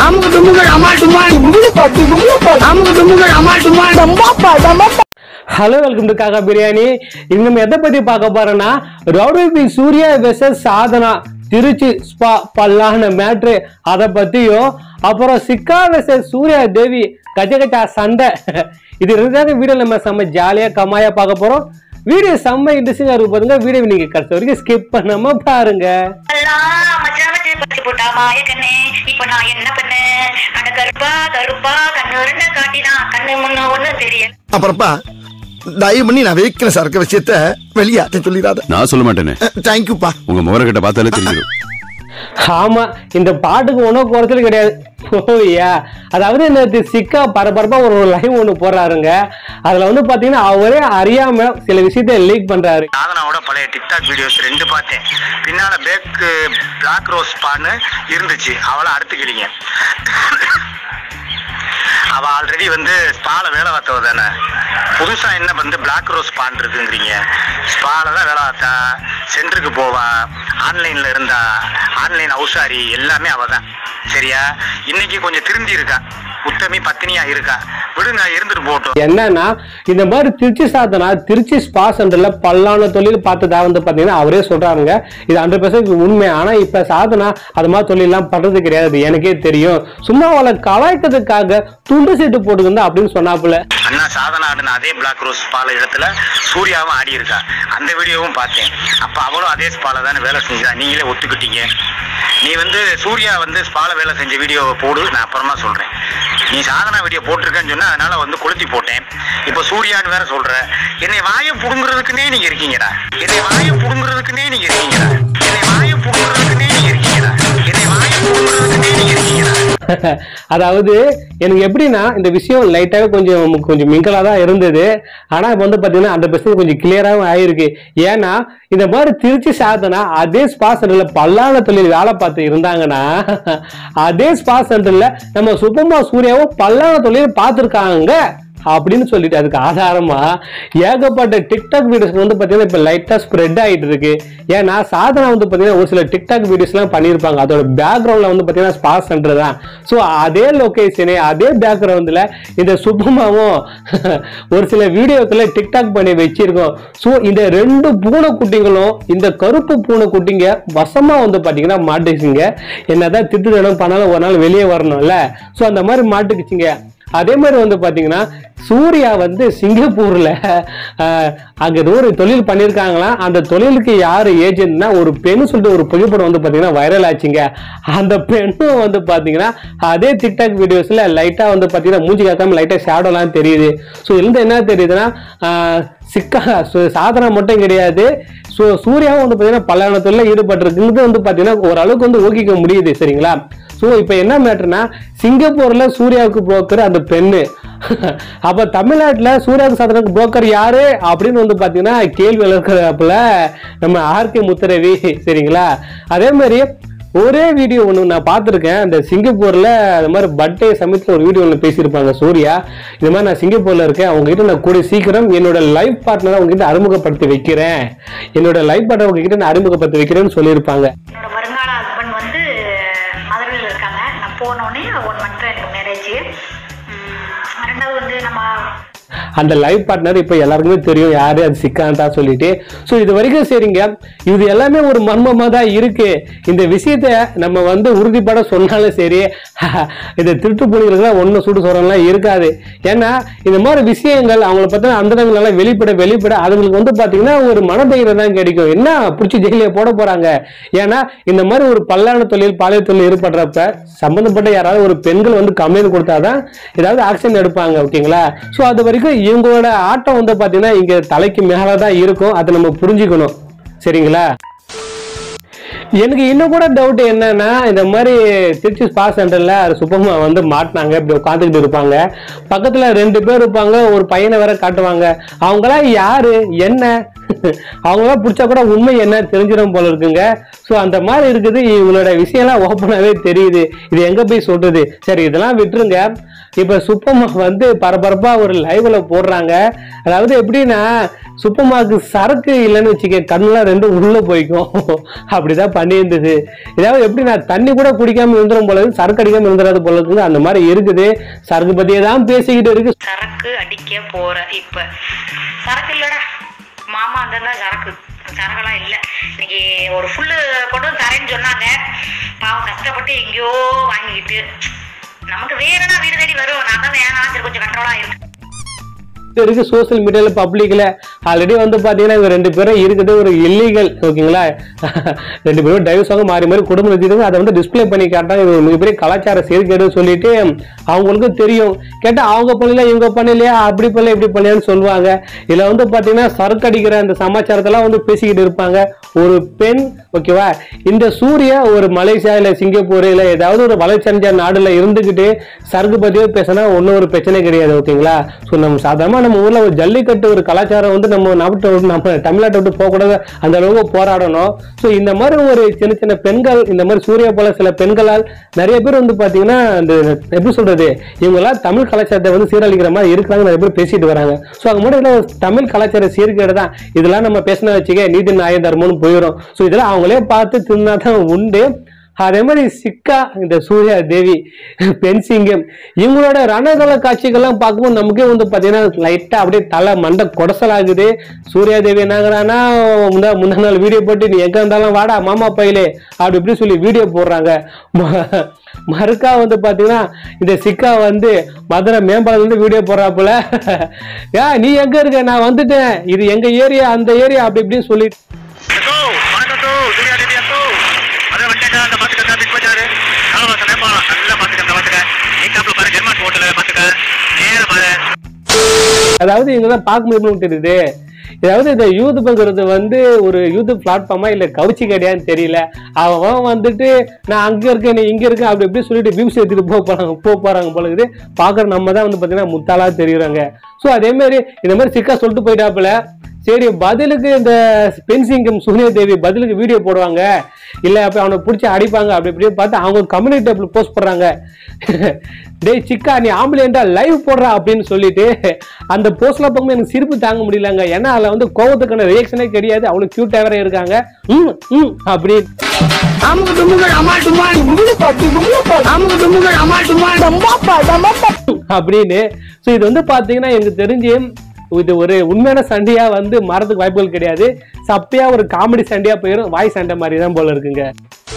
அமுக்கு டுமுகள் அமால் டுமால் அமுக்கு டுமுகள் அமால் டுமால் ஹலோ வெல்கம் டு காக்கா பிரியாணி இங்க நம்ம எதை பத்தி பார்க்க போறோம்னா rowdy baby Surya versus Sadhana Trichy spa பல்லான மேட்ரு அதை பத்தியும் அப்புறம் சிக்கா வெர்சஸ் சூர்யா தேவி கஜ கஜா சண்டை இது இருந்தாங்க வீடியோ நம்ம செம்ம ஜாலியா கமாயா பார்க்க போறோம் வீடியோ செம்ம இன்ட்ரெஸ்டிங்கா இருக்கு பாருங்க வீடியோ நீங்க கடைசி வரைக்கும் ஸ்கிப் பண்ணாம பாருங்க எல்லாம் மச்சான் வச்சு பத்தி போட்டா மாய கண்ணே இப்ப நான் என்ன பண்ணேன் அட கருப்பா கருப்பா கண்ணு ரெண்ட காட்டினா கண்ணு முன்ன ஒண்ணு தெரியல அப்புறப்பா தயவு பண்ணி நான் வைக்கிற சரக்கு விஷயத்த வெளியாட்ட சொல்லிடாத நான் சொல்ல மாட்டேனே தேங்க்யூப்பா உங்க முகரக்கிட்ட பார்த்தாலே தெரிஞ்சிடும் ஆமா இந்த பாட்டுக்கு ஒன்றும் குறைச்சல் கிடையாது ஓய்யா அதாவது நேற்று சிக்கா பரபரப்பா ஒரு லைவ் ஒன்று போடுறாருங்க அதுல வந்து பாத்தீங்கன்னா அவரே அறியாம சில விஷயத்த லீக் பண்றாரு சாதனாவோட பழைய டிக்டாக் வீடியோஸ் ரெண்டு பார்த்தேன் பின்னால பேக் பிளாக் ரோஸ் பான்னு இருந்துச்சு அவளை அறுத்துக்கிறீங்க அவ ஆல்ரெடி வந்து ஸ்பால வேலை பார்த்தவ தானே புதுசா என்ன வந்து பிளாக் ரோஸ் பான் இருக்குங்கிறீங்க ஸ்பால தான் வேலை பார்த்தா சென்டருக்கு போவா ஆன்லைன்ல இருந்தா ஆன்லைன் அவுசாரி எல்லாமே அவ தான் சரியா இன்னைக்கு கொஞ்சம் திருந்தி இருக்கா உத்தமி பத்தினியா இருக்கா விடுங்க இருந்துட்டு போகட்டும் என்னன்னா இந்த மாதிரி திருச்சி சாத்தனா திருச்சி ஸ்பா சென்டர்ல பல்லான தொழில் பார்த்ததா வந்து பாத்தீங்கன்னா அவரே சொல்றாருங்க இது ஹண்ட்ரட் பர்சன்ட் உண்மை ஆனா இப்ப சாதனா அது மாதிரி தொழிலெல்லாம் பண்றது கிடையாது எனக்கே தெரியும் சும்மா அவளை கலாய்க்கிறதுக்காக துண்டு சீட்டு போட்டுக்கிந்தா அப்படின்னு சொன்னாப்புல அண்ணா சாதனா ஆடின அதே பிளாக் ரோஸ் பால இடத்துல சூர்யாவும் ஆடி இருக்கா அந்த வீடியோவும் பார்த்தேன் அப்ப அவளும் அதே ஸ்பால தானே வேலை செஞ்சா நீங்களே ஒத்துக்கிட்டீங்க நீ வந்து சூர்யா வந்து ஸ்பால வேலை செஞ்ச வீடியோவை போடு நான் அப்புறமா சொல்றேன் நீ சாதனா வீடியோ போட்டிருக்கேன்னு சொன்னா அதனால வந்து கொளுத்தி போட்டேன் இப்போ சூர்யான்னு வேற சொல்ற என்னை வாயை புடுங்குறதுக்குன்னே நீங்க இருக்கீங்கடா என்னை வாயை புடுங்குறதுக்குன்னே நீங்க இருக்கீங்கடா என்னை வாயை புடுங்குறதுக்குன்னே நீங்க இருக்கீங்கடா என்னை வாயை புடுங்குறதுக்குன்னே நீங்க இருக்கீங்கடா அதாவது எனக்கு எப்படின்னா இந்த விஷயம் லைட்டாகவே கொஞ்சம் கொஞ்சம் மிங்கலாக தான் இருந்தது ஆனால் இப்போ வந்து பார்த்தீங்கன்னா அந்த பர்சன்ட் கொஞ்சம் கிளியராகவும் ஆயிருக்கு ஏன்னா இந்த மாதிரி திருச்சி சாதனா அதே ஸ்பா சென்டரில் பல்லான தொழில் வேலை பார்த்து இருந்தாங்கன்னா அதே ஸ்பா சென்டரில் நம்ம சுபமா சூர்யாவும் பல்லான தொழில் பார்த்துருக்காங்க அப்படின்னு சொல்லிட்டு அதுக்கு ஆதாரமா ஏகப்பட்ட டிக்டாக் வீடியோஸ் வந்து பார்த்தீங்கன்னா இப்போ லைட்டாக ஸ்ப்ரெட் ஆகிட்டு இருக்கு ஏன்னா சாதனா வந்து பார்த்தீங்கன்னா ஒரு சில டிக்டாக் வீடியோஸ்லாம் பண்ணியிருப்பாங்க அதோட பேக்ரவுண்டில் வந்து பார்த்தீங்கன்னா ஸ்பா சென்டர் தான் ஸோ அதே லொக்கேஷனு அதே பேக்ரவுண்டில் இந்த சுபமாவும் ஒரு சில வீடியோக்களை டிக்டாக் பண்ணி வச்சிருக்கோம் ஸோ இந்த ரெண்டு பூனைக்குட்டிங்களும் இந்த கருப்பு பூனைக்குட்டிங்க வசமாக வந்து பார்த்தீங்கன்னா மாட்டுச்சுங்க என்னதான் திட்டுதனம் பண்ணாலும் ஒரு நாள் வெளியே வரணும்ல ஸோ அந்த மாதிரி மாட்டுக்குச்சுங்க அதே மாதிரி வந்து பாத்தீங்கன்னா சூர்யா வந்து சிங்கப்பூர்ல அஹ், அங்க ஏதோ ஒரு தொழில் பண்ணியிருக்காங்களாம் அந்த தொழிலுக்கு யாரு ஏஜென்ட்னா ஒரு பெண்ணு சொல்லிட்டு ஒரு புகைப்படம் வந்து பாத்தீங்கன்னா வைரல் ஆச்சுங்க அந்த பெண்ணும் வந்து பாத்தீங்கன்னா அதே டிக்டாக் வீடியோஸ்ல லைட்டா வந்து பாத்தீங்கன்னா மூஞ்சி காக்காம லைட்டா ஷேடோலாம் தெரியுது ஸோ இதுல என்ன தெரியுதுன்னா அஹ், சிக்கா சு- சாதனா மட்டும் கிடையாது ஸோ சூர்யாவும் வந்து பார்த்தீங்கன்னா பல்லான தொழில ஈடுபட்டிருக்குங்கிறது வந்து பார்த்தீங்கன்னா ஓரளவுக்கு வந்து ஊகிக்க முடியுது சரிங்களா ஸோ இப்போ என்ன மேட்டர்னா சிங்கப்பூர்ல சூர்யாவுக்கு புரோக்கர் அந்த பெண்ணு அப்ப தமிழ்நாட்டுல சூர்யாவுக்கு சாதனாக்கு புரோக்கர் யாரு அப்படின்னு வந்து பாத்தீங்கன்னா கேள்வி இருக்கிறப்பல நம்ம ஆர்கே முத்தரவி சரிங்களா அதே மாதிரி ஒரே வீடியோ ஒன்று நான் பார்த்துருக்கேன் அந்த சிங்கப்பூர்ல அந்த மாதிரி பர்த்டே சமயத்தில் ஒரு வீடியோ ஒன்று பேசியிருப்பாங்க சூர்யா இந்த மாதிரி நான் சிங்கப்பூர்ல இருக்கேன் அவங்ககிட்ட நான் கூடிய சீக்கிரம் என்னோட லைஃப் பார்ட்னரை உங்ககிட்ட அறிமுகப்படுத்தி வைக்கிறேன் என்னோட லைஃப் பார்ட்னர் உங்ககிட்ட நான் அறிமுகப்படுத்தி வைக்கிறேன்னு சொல்லியிருப்பாங்க என்னோட வருங்கால ஹஸ்பண்ட் வந்து மதுரையில் இருக்காங்க நான் போனோடனே ஒன் மந்த் எனக்கு மேரேஜ் ரெண்டாவது வந்து நம்ம அந்த லைஃப் பார்ட்னர் இப்போ எல்லாருக்குமே தெரியும் யாரு அது சிக்காந்தா சொல்லிட்டு ஸோ இது வரைக்கும் சரிங்க இது எல்லாமே ஒரு மர்மமாக தான் இருக்கு இந்த விஷயத்த நம்ம வந்து உறுதிப்பட சொன்னாலும் சரி இந்த திருட்டு புலிகளுக்குலாம் ஒன்றும் சூடு சொல்றதுலாம் இருக்காது ஏன்னா இந்த மாதிரி விஷயங்கள் அவங்கள பற்றின அந்தரங்களெல்லாம் வெளிப்பட வெளிப்பட அதுங்களுக்கு வந்து பார்த்தீங்கன்னா ஒரு மனதைரியம் தான் கிடைக்கும் என்ன பிடிச்சி ஜெயிலே போட போறாங்க ஏன்னா இந்த மாதிரி ஒரு பல்லான தொழில் பாலிய தொழில் ஏற்படுறப்ப சம்பந்தப்பட்ட யாராவது ஒரு பெண்கள் வந்து கம்ப்ளைண்ட் கொடுத்தாதான் ஏதாவது ஆக்ஷன் எடுப்பாங்க ஓகேங்களா ஸோ அது வரைக்கும் இவங்களோட ஆட்டம் வந்து பார்த்தீங்கன்னா இங்க தலைக்கு மேலே தான் இருக்கும் அதை நம்ம புரிஞ்சுக்கணும் சரிங்களா எனக்கு இன்னும் கூட டவுட் என்னன்னா இந்த மாதிரி திருச்சி ஸ்பா சென்டர்ல சுப்பமா வந்து மாட்டினாங்க இப்படி உட்காந்துக்கிட்டு இருப்பாங்க பக்கத்துல ரெண்டு பேர் இருப்பாங்க ஒரு பையனை வேற காட்டுவாங்க அவங்களாம் யாரு என்ன அவங்களாம் பிடிச்சா கூட உண்மை என்ன தெரிஞ்சிடும் போல இருக்குங்க ஸோ அந்த மாதிரி இருக்குது இவங்களோட விஷயம்லாம் ஓப்பனாகவே தெரியுது இது எங்க போய் சொல்றது சரி இதெல்லாம் விட்டுருங்க இப்ப சுப்பம்மா வந்து பரபரப்பா ஒரு லைவ்ல போடுறாங்க அதாவது எப்படின்னா சுப்பம்மாவுக்கு சரக்கு இல்லைன்னு வச்சுக்க கண்ணெல்லாம் ரெண்டும் உள்ள போய்க்கும் அப்படிதான் பண்ணியிருந்தது இதாவது எப்படி நான் தண்ணி கூட குடிக்காம இருந்துரும் போல இருக்கு, சரக்கு அடிக்காம இருந்துடாது போல இருக்குது அந்த மாதிரி இருக்குது சரக்கு பத்தியே தான் பேசிக்கிட்டு இருக்கு சரக்கு அடிக்க போற இப்ப சரக்கு இல்லடா மாமா அந்த சரக்கு சரக்கெல்லாம் இல்ல இன்னைக்கு ஒரு ஃபுல்லு கொண்டு வந்து தரேன்னு சொன்னாங்க பாவம் கஷ்டப்பட்டு எங்கேயோ வாங்கிக்கிட்டு நமக்கு வேணும்னா வீடு தேடி வரும் நான் தான் வேணாம் சரி கொஞ்சம் கண்ட்ரோலா இருக்கு இருக்கு சோசியல் மீடியால பப்ளிக்ல ஆல்ரெடி வந்து பாத்தீங்கன்னா இவங்க ரெண்டு பேரும் இருக்குது ஒரு இல்லீகல் ஓகேங்களா ரெண்டு பேரும் டைவர்ஸ் ஆக மாறி மாறி குடும்பம் நடத்திட்டு அதை வந்து டிஸ்ப்ளே பண்ணி காட்டாங்க இது ஒரு மிகப்பெரிய கலாச்சார சீர்கேடுன்னு சொல்லிட்டு அவங்களுக்கு தெரியும் கேட்டா அவங்க பண்ணல இவங்க பண்ணலையா அப்படி பண்ணல இப்படி பண்ணலையான்னு சொல்லுவாங்க இதுல வந்து பாத்தீங்கன்னா சரக்கு அடிக்கிற அந்த சமாச்சாரத்தெல்லாம் வந்து பேசிக்கிட்டு இருப்பாங்க ஒரு பெண் ஓகேவா இந்த சூர்யா ஒரு மலேசியா இல்ல சிங்கப்பூர் இல்ல ஏதாவது ஒரு வளர்ச்சடைஞ்ச நாடுல இருந்துகிட்டு சரக்கு பத்தியோ பேசினா ஒன்றும் ஒரு பிரச்சனை கிடையாது ஓகேங்களா ஸோ நம்ம சாதாரணமா நம்ம ஊர்ல ஒரு ஜல்லிக்கட்டு ஒரு கலாச்சாரம் வந்து நம்ம நாட்டை விட்டு நம்ம தமிழ்நாட்டை விட்டு போகக்கூடாது அந்த அளவுக்கு போராடணும் ஸோ இந்த மாதிரி ஒரு சின்ன சின்ன பெண்கள் இந்த மாதிரி சூர்யா போல சில பெண்களால் நிறைய பேர் வந்து பாத்தீங்கன்னா இந்த எப்படி சொல்றது இவங்கெல்லாம் தமிழ் கலாச்சாரத்தை வந்து சீரழிக்கிற மாதிரி இருக்கிறாங்க நிறைய பேர் பேசிட்டு வராங்க ஸோ அது மட்டும் இல்ல, தமிழ் கலாச்சார சீர்கேடு தான் இதெல்லாம் நம்ம பேசினா வச்சுக்க நீதி நியாய தர்மம்னு போயிடும் ஸோ இதெல்லாம் அவங்களே பார்த்து தின்னா தான் உண்டு அதே மாதிரி சிக்கா இந்த சூர்யா தேவி பெண் சிங்கம் இவங்களோட ரணதள காட்சிகள்லாம் பார்க்கும்போது நமக்கே வந்து பார்த்தீங்கன்னா லைட்டாக அப்படியே தலை மண்டை கொடசலாகுது சூர்யா தேவி என்னங்கிறானா முந்தா முந்தா நாள் வீடியோ போட்டு நீ எங்க இருந்தாலும் வாடா மாமா பையலே அப்படி இப்படி சொல்லி வீடியோ போடுறாங்க ம- மறுக்கா வந்து பாத்தீங்கன்னா இந்த சிக்கா வந்து மதுரை மேம்பாலத்துல இருந்து வீடியோ போடுறாப்புல ஏ நீ எங்க இருக்க நான் வந்துட்டேன் இது எங்க ஏரியா அந்த ஏரியா அப்படி இப்படின்னு சொல்லிட்டு அக்கோ, வணக்கம் அக்கோ, சூர்யா தேவி அக்கோ. அதான் வந்துட்டேங்க, அந்த பாத்துக்கங்க, பிக் பஜாரு. காலவாசல் மேம்பாலம், நல்லா பாத்துக்க, இந்த பாத்துக்க. எக்ஸாம்பிள் பாரு, ஜெர்மான் ஹோட்டலு, பாத்துக்க. நேரா பாரு. அதாவது இவங்க தான் பார்க்கும்போது தெரியுது அதாவது இந்த யூத்துப்புங்கிறது வந்து ஒரு யூத் பிளாட்ஃபார்மா இல்ல கவுச்சி கடையான்னு தெரியல அவன் அவன் வந்துட்டு நான் அங்க இருக்கேன் நீ இங்க இருக்கேன் அப்படி இப்படி சொல்லிட்டு வியூஸ் எடுத்துட்டு போக போறாங்க போக போறாங்க போல இருக்குது பாக்குற நம்ம தான் வந்து பாத்தீங்கன்னா முத்தாளா தெரியுறாங்க சோ அதே மாதிரி இந்த மாதிரி சிக்கா சொல்லிட்டு போயிட்டாப்புல சரி பதிலுக்கு இந்த பென்சிங்கம் சூர்யா தேவி பதிலுக்கு வீடியோ போடுவாங்க இல்ல அப்ப அவனை பிடிச்சி அடிப்பாங்க அப்படி இப்படின்னு பார்த்து அவங்க கம்யூனிட்டி அப்படி போஸ்ட் பண்றாங்க டேய் சிக்கா நீ ஆம்புலேண்டா லைவ் போடுறா அப்படின்னு சொல்லிட்டு அந்த போஸ்ட்ல பார்க்கும்போது எனக்கு சிரிப்பு தாங்க முடியலங்க ஏன்னா அதுல வந்து கோவத்துக்கான ரியாக்ஷனே கிடையாது அவ்வளவு கியூட்டா வேற இருக்காங்க ம் ம் அப்படி அமுக்கு டுமுகள் அமால் டுமால் கும்புளு பாட்டு கும்புளு பாட்டு அமுக்கு டுமுகள் அமால் டுமால் டம்பாப்பா டம்பாப்பா அப்படின்னு ஸோ இது வந்து பாத்தீங்கன்னா எனக்கு தெரிஞ்சு இது ஒரு உண்மையான சண்டையா வந்து மாறதுக்கு வாய்ப்புகள் கிடையாது சப்பையா ஒரு காமெடி சண்டையா போயிடும் வாய் சண்டை மாதிரி தான் போல இருக்குங்க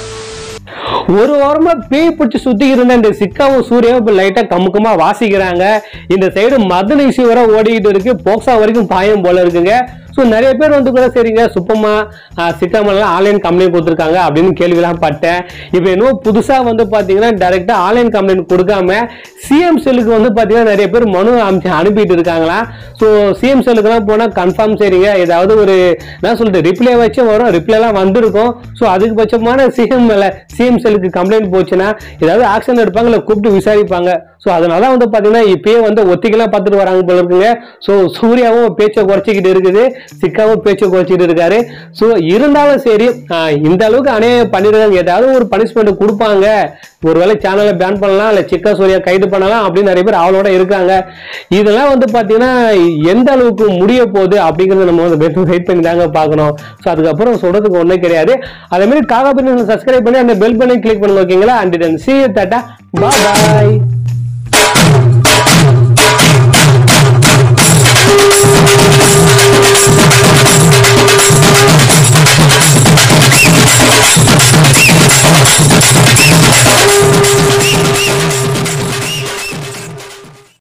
ஒரு வாரமா பேய் பிடிச்சி சுத்தி இருந்த இந்த சிக்காவும் சூர்யாவும் இப்ப லைட்டா கமுக்கமா வாசிக்கிறாங்க இந்த சைடு மதன இஷ்யூ வர ஓடிக்கிட்டு இருக்கு போக்சா வரைக்கும் பாயம் போல இருக்குங்க ஸோ நிறைய பேர் வந்து கூட சரிங்க சுப்பமா சிக்காமலாம் ஆன்லைன் கம்ப்ளைண்ட் கொடுத்துருக்காங்க அப்படின்னு கேள்விலாம் பட்டேன் இப்போ இன்னும் புதுசாக வந்து பார்த்தீங்கன்னா டைரெக்டாக ஆன்லைன் கம்ப்ளைண்ட் கொடுக்காம சிஎம் செல்லுக்கு வந்து பார்த்தீங்கன்னா நிறைய பேர் மனு அனுப்பி அனுப்பிட்டு இருக்காங்களா ஸோ சிஎம் செல்லுக்குலாம் போனால் கன்ஃபார்ம் சரிங்க ஏதாவது ஒரு என்ன சொல்றது ரிப்ளை வச்சு வரும் ரிப்ளைலாம் வந்திருக்கும் ஸோ அதுக்கு பட்சமான சிஎம் மேலே சிஎம் செல்லுக்கு கம்ப்ளைண்ட் போச்சுன்னா ஏதாவது ஆக்ஷன் எடுப்பாங்க இல்லை கூப்பிட்டு விசாரிப்பாங்க ஸோ அதனால வந்து பார்த்தீங்கன்னா இப்பயே வந்து ஒத்திக்கலாம் பார்த்துட்டு வராங்க போல இருக்குங்க ஸோ சூர்யாவும் பேச்சை குறைச்சிக்கிட்டு இருக்குது சிக்காவும் பேச்சை குறைச்சிட்டு இருக்காரு ஸோ இருந்தாலும் சரி ஆஹ் இந்த அளவுக்கு அநியாயம் பண்ணிருக்காங்க ஏதாவது ஒரு பனிஷ்மெண்ட் கொடுப்பாங்க ஒருவேளை சேனலை பேன் பண்ணலாம் இல்லை சிக்கா சூர்யா கைது பண்ணலாம் அப்படின்னு நிறைய பேர் அவளோட இருக்காங்க இதெல்லாம் வந்து பார்த்தீங்கன்னா எந்த அளவுக்கு முடிய போகுது அப்படிங்கறத நம்ம வந்து வெயிட் பண்ணி தாங்க பார்க்கணும் ஸோ அதுக்கப்புறம் சொல்றதுக்கு ஒன்றும் கிடையாது அதே மாதிரி காகா பண்ணி சப்ஸ்கிரைப் பண்ணி அந்த பெல் பண்ணி கிளிக் பண்ணுங்க ஓகேங்களா அண்ட் தென் சி தட்டா பாய் Thank